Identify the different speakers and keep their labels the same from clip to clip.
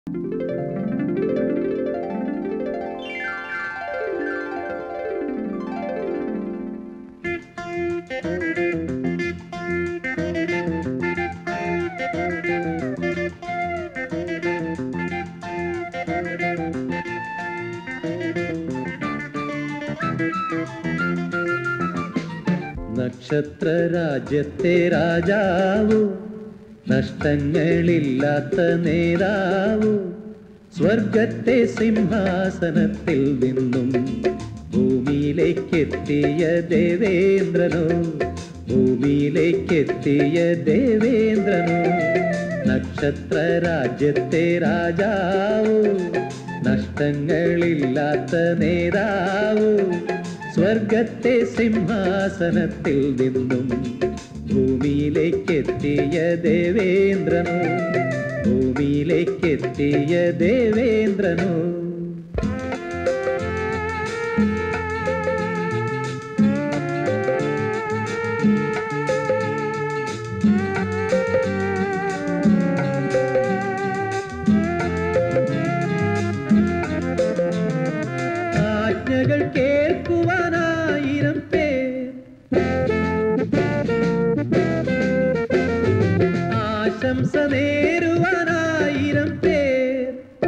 Speaker 1: നക്ഷത്ര രാജ്യത്തെ രാജാവു നഷ്ടങ്ങളില്ലാത്ത നേതാവു സ്വർഗത്തെ സിംഹാസനത്തിൽ നിന്നും ഭൂമിയിലേക്കെത്തിയ ദേവേന്ദ്രനോ ഭൂമിയിലേക്കെത്തിയ ദേവേന്ദ്രനോ നക്ഷത്ര രാജ്യത്തെ രാജാവു നഷ്ടങ്ങളില്ലാത്ത നേതാവു സ്വർഗത്തെ സിംഹാസനത്തിൽ നിന്നും ഭൂമിയിലേക്കെത്തിയ ദേവേന്ദ്രനോ ഭൂമിയിലേക്കെത്തിയ ദേവേന്ദ്രനോ ആജ്ഞകൾ കേൾക്കുവാനായിരം പേർ ആശംസ നേരുവാനായിരം പേർ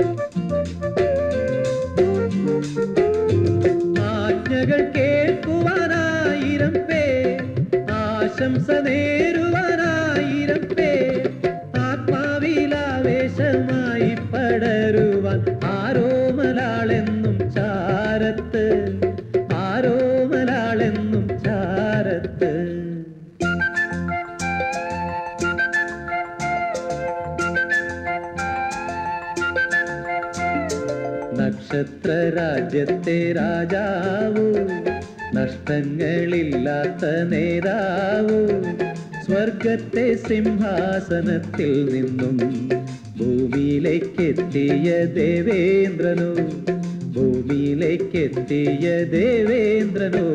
Speaker 1: ആജ്ഞകൾ കേൾക്കുവാനായിരം പേർ ആശംസ നേരുവാനായിരം പേർ ആത്മാവിലാവേശമായി പടരുവാൻ ആരോമലാളെന്നും ചാരത്ത് ആരോമലാളെന്നും ചാരത്ത് നക്ഷത്ര രാജ്യത്തെ രാജാവു നഷ്ടങ്ങളില്ലാത്ത നേതാവു സ്വർഗത്തെ സിംഹാസനത്തിൽ നിന്നും ഭൂമിയിലേക്കെത്തിയ ദേവേന്ദ്രനോ ഭൂമിയിലേക്കെത്തിയ ദേവേന്ദ്രനോ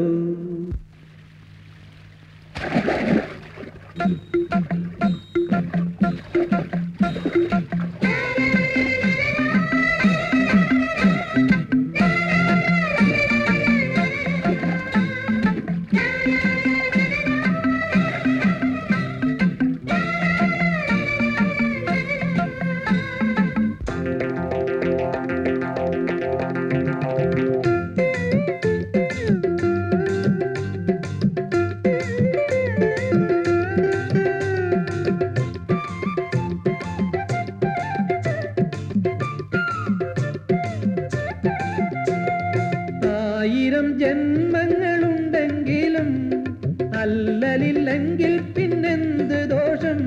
Speaker 1: ആയിരം ജന്മങ്ങളുണ്ടെങ്കിലും അല്ലലില്ലെങ്കിൽ പിന്നെന്ത് ദോഷം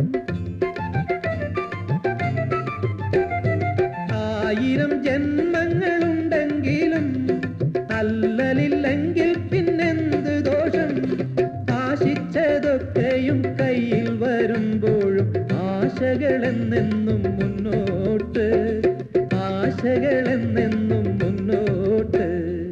Speaker 1: ആയിരം ജന്മങ്ങളുണ്ടെങ്കിലും അല്ലലില്ലെങ്കിൽ പിന്നെന്ത് ദോഷം ആശിച്ചതൊക്കെയും കയ്യിൽ വരുമ്പോഴും ആശകളെന്നെന്നും മുന്നോട്ട് ആശകളെന്നെന്നും മുന്നോട്ട്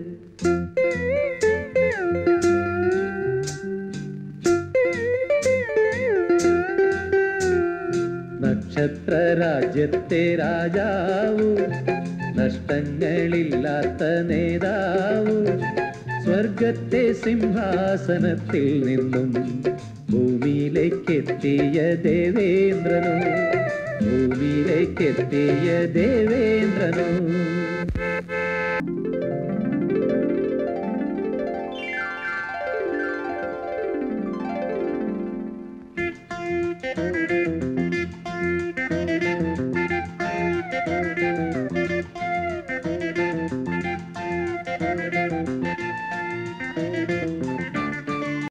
Speaker 1: നക്ഷത്ര രാജ്യത്തെ രാജാവു നഷ്ടങ്ങളില്ലാത്ത നേതാവു സ്വർഗത്തെ സിംഹാസനത്തിൽ നിന്നും ഭൂമിയിലേക്കെത്തിയ ദേവേന്ദ്രനോ ഭൂമിയിലേക്കെത്തിയ ദേവേന്ദ്രനോ